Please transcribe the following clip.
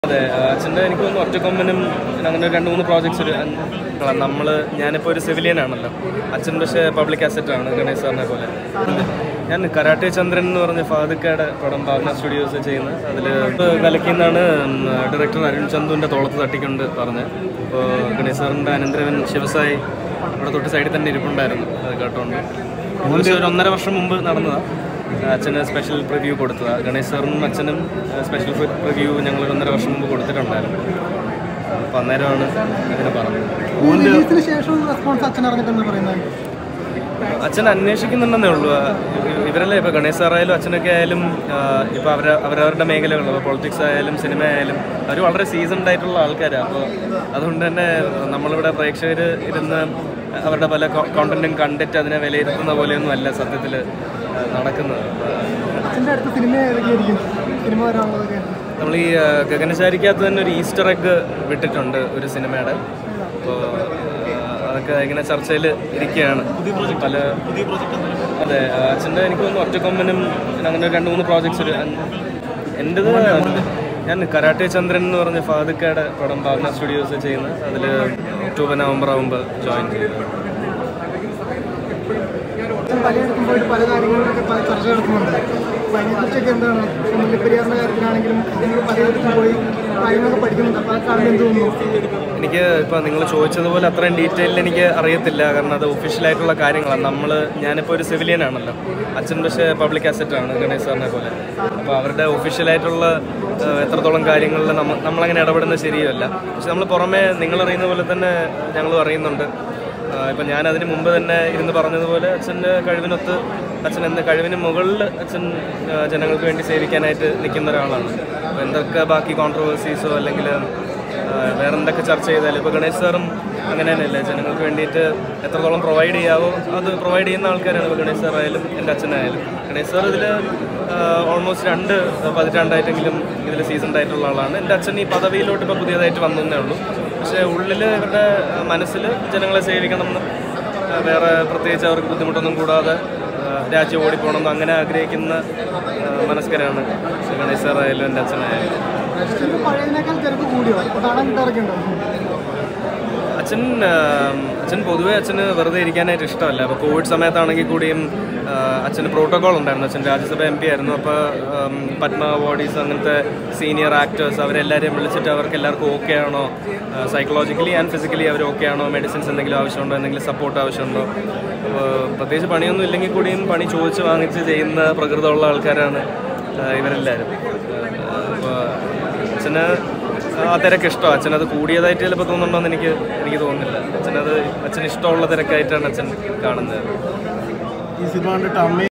അതെ അച്ഛൻ്റെ എനിക്ക് തോന്നുന്നു ഒറ്റക്കൊമ്പനും പിന്നെ അങ്ങനെ ഒരു രണ്ട് മൂന്ന് പ്രോജക്ട്സ് ഒരു നമ്മൾ ഞാനിപ്പോൾ ഒരു സിവിലിയൻ ആണല്ലോ അച്ഛൻ പക്ഷേ പബ്ലിക് അസറ്റ് ആണ് ഗണേശ് സാറിനെ പോലെ ഞാൻ കരാട്ടെ ചന്ദ്രൻ എന്ന് പറഞ്ഞ ഫാദിക്കയുടെ പടം ഭാവന സ്റ്റുഡിയോസ് ചെയ്യുന്നത് അതിൽ കലക്കിന്നാണ് ഡയറക്ടർ അരുൺ ചന്തുവിൻ്റെ തോളത്ത് തട്ടിക്കൊണ്ട് പറഞ്ഞത് അപ്പോൾ ഗണേശ് സാറിൻ്റെ അനന്തരവൻ ശിവസായി ഇവിടെ തൊട്ട് സൈഡിൽ തന്നെ ഇരിപ്പുണ്ടായിരുന്നു അത് കേട്ടോണ്ട് ഏകദേശം ഒരു ഒന്നര വർഷം മുമ്പ് നടന്നതാണ് അച്ഛന് സ്പെഷ്യൽ പ്രിവ്യൂ കൊടുത്തതാണ് ഗണേശ് സാറിനും അച്ഛനും സ്പെഷ്യൽ പ്രിവ്യൂ ഞങ്ങൾ ഒരു ഒന്നര വർഷം മുമ്പ് കൊടുത്തിട്ടുണ്ടായിരുന്നു അപ്പം അന്നേരമാണ് ഇങ്ങനെ പറഞ്ഞത് റിലീസിന് ശേഷം റെസ്പോൺസ് അച്ഛൻ അറിഞ്ഞിട്ടെന്ന് പറയുന്നത് അച്ഛൻ അന്വേഷിക്കുന്നുണ്ടെന്നേ ഉള്ളൂ ആ, ഇവ- ഇവരല്ലേ ഇപ്പോൾ ഗണേശ് സാറായാലും അച്ഛനൊക്കെ ആയാലും ഇപ്പോൾ അവർ അവരവരുടെ മേഖലകൾ പൊളിറ്റിക്സ് ആയാലും സിനിമ ആയാലും അവർ വളരെ സീസൺഡ് ആയിട്ടുള്ള ആൾക്കാരാണ് അപ്പോൾ അതുകൊണ്ട് തന്നെ നമ്മളിവിടെ പ്രേക്ഷകർ ഇരുന്ന് അവരുടെ പല കോണ്ടന്റും കണ്ടിട്ട് അതിനെ വിലയിരുത്തുന്ന പോലെയൊന്നും അല്ല സത്യത്തിൽ നടക്കുന്നത് അച്ഛൻ്റെ അടുത്ത സിനിമ ഏതൊക്കെയായിരിക്കും സിനിമ വരാനുള്ളതൊക്കെ നമ്മൾ ഈ ആ, ഗഗനചാരിക്കകത്ത് തന്നെ ഒരു ഈസ്റ്റർ എഗ് വിട്ടിട്ടുണ്ട് ഒരു സിനിമയുടെ അപ്പോൾ അതൊക്കെ ഇങ്ങനെ ചർച്ചയിൽ ഇരിക്കുകയാണ് പല അതെ അച്ഛൻ്റെ എനിക്ക് തോന്നുന്നു ഒറ്റക്കൊമ്പനും പിന്നെ അങ്ങനെ ഒരു രണ്ട് മൂന്ന് പ്രോജക്ട്സ് ഒരു എൻ്റെത് ഞാൻ കരാട്ടെ ചന്ദ്രൻ എന്ന് പറഞ്ഞ ഫാദിക്കയുടെ പടം ഭാവന സ്റ്റുഡിയോസ് ചെയ്യുന്നത് അതിൽ ഒക്ടോബർ നവംബർ ആകുമ്പോൾ ജോയിൻ ചെയ്തു അച്ഛൻ പലയിടത്തും പോയിട്ട് പല കാര്യങ്ങളിലൊക്കെ പല ചർച്ച നടത്തുന്നുണ്ട് അപ്പോൾ അതിനെക്കുറിച്ചൊക്കെ എന്താണ് മുല്ലപ്പെരിയാറിൻ്റെ കാര്യത്തിലാണെങ്കിലും നിങ്ങൾ പലയിടത്തും പോയി കാര്യങ്ങളൊക്കെ പഠിക്കുന്നുണ്ട് അപ്പോൾ അതൊക്കെ കാണുമ്പോൾ എന്ത് തോന്നുന്നു എനിക്ക് ഇപ്പോൾ നിങ്ങൾ ചോദിച്ചതുപോലെ അത്രയും ഡീറ്റെയിൽ എനിക്ക് അറിയത്തില്ല കാരണം അത് ഒഫീഷ്യലായിട്ടുള്ള കാര്യങ്ങളാണ് നമ്മൾ ഞാനിപ്പോൾ ഒരു സിവിലിയൻ ആണല്ലോ അച്ഛൻ പക്ഷേ പബ്ലിക് അസറ്റ് ആണ് ഗണേശ് സാറിനെ പോലെ അപ്പോൾ അവരുടെ ഒഫീഷ്യലായിട്ടുള്ള ഏഹ്, എത്രത്തോളം കാര്യങ്ങളിൽ നമ്മ നമ്മളങ്ങനെ ഇടപെടുന്നത് ശരിയല്ല പക്ഷെ നമ്മൾ പുറമേ നിങ്ങളറിയുന്ന പോലെ തന്നെ ഞങ്ങളും അറിയുന്നുണ്ട് ഇപ്പം ഞാൻ അതിന് മുമ്പ് തന്നെ ഇരുന്ന് പറഞ്ഞതുപോലെ അച്ഛൻ്റെ കഴിവിനൊത്ത് അച്ഛൻ എന്ന കഴിവിന് മുകളിൽ അച്ഛൻ ആ, ജനങ്ങൾക്ക് വേണ്ടി സേവിക്കാനായിട്ട് നിൽക്കുന്ന ഒരാളാണ് അപ്പോൾ എന്തൊക്കെ ബാക്കി കോൺട്രവേഴ്സീസോ അല്ലെങ്കിൽ വേറെ എന്തൊക്കെ ചർച്ച ചെയ്താലും ഇപ്പോൾ ഗണേശ് സാറും അങ്ങനെ തന്നെയല്ലേ ജനങ്ങൾക്ക് വേണ്ടിയിട്ട് എത്രത്തോളം പ്രൊവൈഡ് ചെയ്യാവോ അത് പ്രൊവൈഡ് ചെയ്യുന്ന ആൾക്കാരാണ് ഇപ്പോൾ ഗണേശ് സാറായാലും എൻ്റെ അച്ഛനായാലും ഗണേശ് സാർ ഇതിൽ ഓൾമോസ്റ്റ് രണ്ട് പതിറ്റാണ്ടായിട്ടെങ്കിലും ഇതിൽ സീസൺഡ് ആയിട്ടുള്ള ആളാണ് എൻ്റെ അച്ഛൻ ഈ പദവിയിലോട്ട് ഇപ്പോൾ പുതിയതായിട്ട് വന്നതേ ഉള്ളൂ പക്ഷേ ഉള്ളിൽ ഇവരുടെ മനസ്സിൽ ജനങ്ങളെ സേവിക്കണമെന്നും ആ, വേറെ പ്രത്യേകിച്ച് അവർക്ക് ബുദ്ധിമുട്ടൊന്നും കൂടാതെ ആ, രാജ്യം ഓടിപ്പോകണമെന്ന് അങ്ങനെ ആഗ്രഹിക്കുന്ന ആ, മനസ്കരാണ് ഗണേശ് സാറായാലും എൻ്റെ അച്ഛനായാലും അച്ഛൻ പഴയതിനേക്കാൾ തിരക്ക് കൂടിയോ ഇപ്പോൾ കാണാൻ കിട്ടാറൊക്കെ ഉണ്ടോ അച്ഛൻ ആ, അച്ഛൻ പൊതുവേ അച്ഛന് വെറുതെ ഇരിക്കാനായിട്ട് ഇഷ്ടമല്ല അപ്പോൾ കോവിഡ് സമയത്താണെങ്കിൽ കൂടിയും ആ, അച്ഛന് പ്രോട്ടോകോൾ ഉണ്ടായിരുന്നു അച്ഛൻ രാജ്യസഭ എം പി ആയിരുന്നു അപ്പോൾ ഉം, പത്മ അവാർഡീസ് അങ്ങനത്തെ സീനിയർ ആക്ടേഴ്സ് അവരെല്ലാവരെയും വിളിച്ചിട്ട് അവർക്ക് എല്ലാവർക്കും ഓക്കെ ആണോ സൈക്കോളജിക്കലി ആൻഡ് ഫിസിക്കലി അവർ ഓക്കെ ആണോ മെഡിസിൻസ് എന്തെങ്കിലും ആവശ്യമുണ്ടോ എന്തെങ്കിലും സപ്പോർട്ട് ആവശ്യമുണ്ടോ അപ്പോൾ പ്രത്യേകിച്ച് പണിയൊന്നും ഇല്ലെങ്കിൽ കൂടിയും പണി ചോദിച്ച് വാങ്ങിച്ച് ചെയ്യുന്ന പ്രകൃതമുള്ള ആൾക്കാരാണ് ആ, ഇവരെല്ലാവരും അപ്പോൾ അച്ഛന് ആ തിരക്ക് ഇഷ്ടമാണ് അച്ഛനത് കൂടിയതായിട്ട് ചിലപ്പോൾ തോന്നുന്നുണ്ടോയെന്ന് എനിക്ക് എനിക്ക് തോന്നുന്നില്ല അച്ഛനത് അച്ഛന് ഇഷ്ടമുള്ള തിരക്കായിട്ടാണ് അച്ഛൻ കാണുന്നത് ഈ സിനിമ കണ്ടിട്ട് അമ്മയും